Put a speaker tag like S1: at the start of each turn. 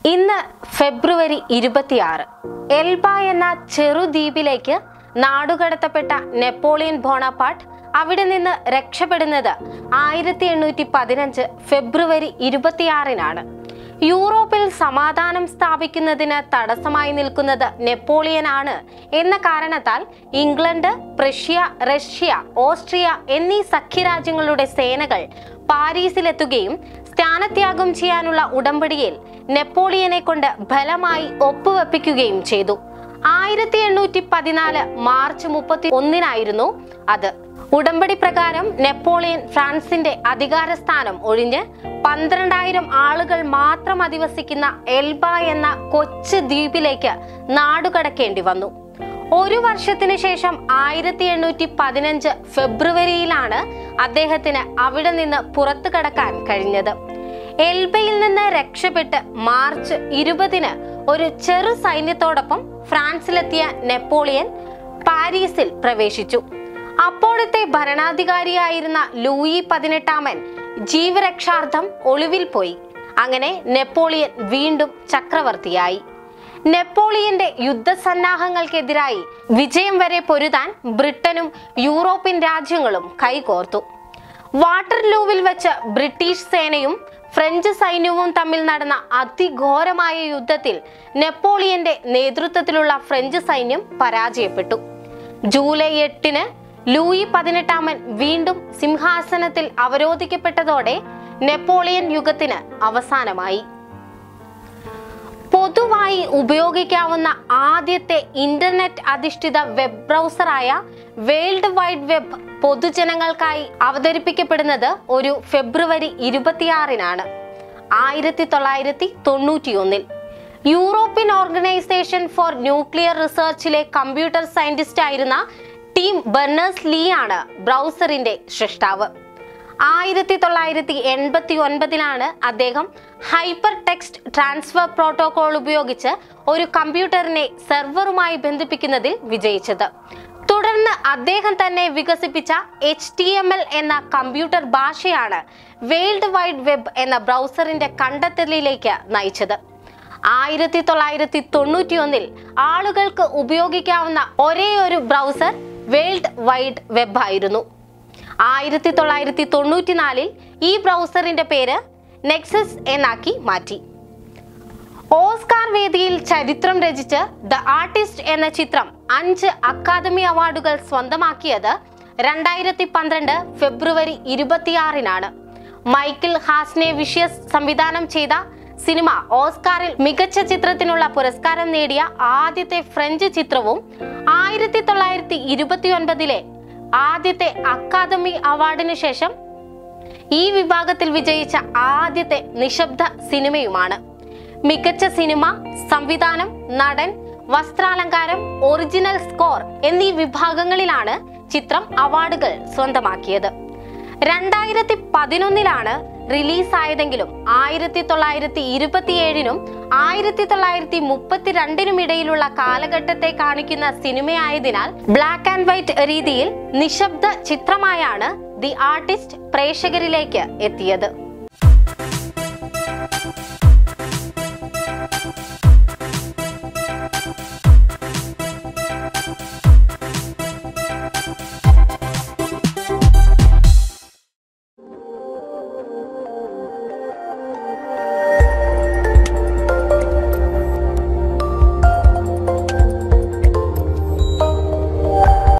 S1: ഇന്ന് ഫെബ്രുവരി ഇരുപത്തിയാറ് എൽബ എന്ന ചെറുദ്വീപിലേക്ക് നാടുകടത്തപ്പെട്ട നെപ്പോളിയൻ ബോണപ്പാട്ട് അവിടെ നിന്ന് രക്ഷപ്പെടുന്നത് ആയിരത്തി എണ്ണൂറ്റി പതിനഞ്ച് ഫെബ്രുവരി ഇരുപത്തിയാറിനാണ് യൂറോപ്പിൽ സമാധാനം സ്ഥാപിക്കുന്നതിന് തടസ്സമായി നിൽക്കുന്നത് നെപ്പോളിയനാണ് എന്ന കാരണത്താൽ ഇംഗ്ലണ്ട് പ്രഷ്യ റഷ്യ ഓസ്ട്രിയ എന്നീ സഖ്യരാജ്യങ്ങളുടെ സേനകൾ പാരീസിലെത്തുകയും സ്ഥാനത്യാഗം ചെയ്യാനുള്ള ഉടമ്പടിയിൽ നെപ്പോളിയനെ കൊണ്ട് ഫലമായി ഒപ്പുവെപ്പിക്കുകയും ചെയ്തു ആയിരത്തി എണ്ണൂറ്റി പതിനാല് മാർച്ച് മുപ്പത്തി ഒന്നിനായിരുന്നു അത് ഉടമ്പടി പ്രകാരം നെപ്പോളിയൻ ഫ്രാൻസിന്റെ അധികാരസ്ഥാനം ഒഴിഞ്ഞ് പന്ത്രണ്ടായിരം ആളുകൾ മാത്രം അധിവസിക്കുന്ന എൽബ എന്ന കൊച്ചു ദ്വീപിലേക്ക് നാടുകടക്കേണ്ടി വന്നു ഒരു വർഷത്തിന് ശേഷം ആയിരത്തി എണ്ണൂറ്റി പതിനഞ്ച് ഫെബ്രുവരിയിലാണ് അദ്ദേഹത്തിന് അവിടെ നിന്ന് പുറത്തു കടക്കാൻ കഴിഞ്ഞത് എൽബയിൽ നിന്ന് രക്ഷപ്പെട്ട് മാർച്ച് ഇരുപതിന് ഒരു ചെറു സൈന്യത്തോടൊപ്പം ഫ്രാൻസിലെത്തിയ നെപ്പോളിയൻ പാരീസിൽ പ്രവേശിച്ചു അപ്പോഴത്തെ ഭരണാധികാരിയായിരുന്ന ലൂയി പതിനെട്ടാമൻ ജീവരക്ഷാർത്ഥം ഒളിവിൽ പോയി അങ്ങനെ നെപ്പോളിയൻ വീണ്ടും ചക്രവർത്തിയായി നെപ്പോളിയന്റെ യുദ്ധസന്നാഹങ്ങൾക്കെതിരായി വിജയം വരെ പൊരുതാൻ ബ്രിട്ടനും യൂറോപ്യൻ രാജ്യങ്ങളും കൈകോർത്തു വാട്ടർലൂവിൽ വെച്ച് ബ്രിട്ടീഷ് സേനയും ഫ്രഞ്ച് സൈന്യവും തമ്മിൽ നടന്ന അതിഘോരമായ യുദ്ധത്തിൽ നെപ്പോളിയന്റെ നേതൃത്വത്തിലുള്ള ഫ്രഞ്ച് സൈന്യം പരാജയപ്പെട്ടു ജൂലൈ എട്ടിന് ലൂയി പതിനെട്ടാമൻ വീണ്ടും സിംഹാസനത്തിൽ അവരോധിക്കപ്പെട്ടതോടെ നെപ്പോളിയൻ യുഗത്തിന് അവസാനമായി പൊതുവായി ഉപയോഗിക്കാവുന്ന ആദ്യത്തെ ഇന്റർനെറ്റ് അധിഷ്ഠിത വെബ് ബ്രൗസറായ വേൾഡ് വൈഡ് വെബ് പൊതുജനങ്ങൾക്കായി അവതരിപ്പിക്കപ്പെടുന്നത് ഒരു ഫെബ്രുവരി ഇരുപത്തിയാറിനാണ് ആയിരത്തി തൊള്ളായിരത്തി തൊണ്ണൂറ്റിയൊന്നിൽ യൂറോപ്യൻ ഓർഗനൈസേഷൻ ഫോർ ന്യൂക്ലിയർ റിസർച്ചിലെ കമ്പ്യൂട്ടർ സയന്റിസ്റ്റ് ആയിരുന്ന ടീം ബെർണേഴ്സ് ലീ ആണ് ബ്രൗസറിന്റെ സൃഷ്ടാവ് ആയിരത്തി തൊള്ളായിരത്തി എൺപത്തി ഒൻപതിലാണ് അദ്ദേഹം ഹൈപ്പർ ടെക്സ്റ്റ് ട്രാൻസ്ഫർ പ്രോട്ടോകോൾ ഉപയോഗിച്ച് ഒരു കമ്പ്യൂട്ടറിനെ സെർവറുമായി ബന്ധിപ്പിക്കുന്നതിൽ വിജയിച്ചത് തുടർന്ന് അദ്ദേഹം തന്നെ വികസിപ്പിച്ച എച്ച് ടി എം എൽ എന്ന കമ്പ്യൂട്ടർ ഭാഷയാണ് വേൾഡ് വൈഡ് വെബ് എന്ന ബ്രൗസറിന്റെ കണ്ടെത്തലിലേക്ക് നയിച്ചത് ആയിരത്തി തൊള്ളായിരത്തി തൊണ്ണൂറ്റി ഒന്നിൽ ആളുകൾക്ക് ഉപയോഗിക്കാവുന്ന ഒരേ ഒരു ബ്രൗസർ വേൾഡ് വൈഡ് വെബ് ആയിരുന്നു ആയിരത്തി തൊള്ളായിരത്തി തൊണ്ണൂറ്റിനാലിൽ ഈ ബ്രൗസറിന്റെ പേര് നെക്സസ് എന്നാക്കി മാറ്റി ഓസ്കാർ വേദിയിൽ ചരിത്രം രചിച്ച് ദ ആർട്ടിസ്റ്റ് എന്ന ചിത്രം അഞ്ച് അക്കാദമി അവാർഡുകൾ സ്വന്തമാക്കിയത് രണ്ടായിരത്തി പന്ത്രണ്ട് ഫെബ്രുവരി ഇരുപത്തിയാറിനാണ് മൈക്കിൾ ഹാസ്നെ വിഷ്യസ് സംവിധാനം ചെയ്ത സിനിമ ഓസ്കാറിൽ മികച്ച ചിത്രത്തിനുള്ള പുരസ്കാരം നേടിയ ആദ്യത്തെ ഫ്രഞ്ച് ചിത്രവും ആയിരത്തി തൊള്ളായിരത്തി ഇരുപത്തി ഒൻപതിലെ ആദ്യത്തെ അക്കാദമി അവാർഡിന് ശേഷം ഈ വിഭാഗത്തിൽ വിജയിച്ച ആദ്യത്തെ നിശബ്ദ സിനിമയുമാണ് മികച്ച സിനിമ സംവിധാനം നടൻ വസ്ത്രാലങ്കാരം ഒറിജിനൽ സ്കോർ എന്നീ വിഭാഗങ്ങളിലാണ് ചിത്രം അവാർഡുകൾ സ്വന്തമാക്കിയത് രണ്ടായിരത്തി പതിനൊന്നിലാണ് റിലീസായതെങ്കിലും ആയിരത്തി തൊള്ളായിരത്തി ഇരുപത്തിയേഴിനും ആയിരത്തി തൊള്ളായിരത്തി മുപ്പത്തിരണ്ടിനും ഇടയിലുള്ള കാലഘട്ടത്തെ കാണിക്കുന്ന സിനിമയായതിനാൽ ബ്ലാക്ക് ആൻഡ് വൈറ്റ് രീതിയിൽ നിശബ്ദ ചിത്രമായാണ് ദി ആർട്ടിസ്റ്റ് പ്രേക്ഷകരിലേക്ക് എത്തിയത്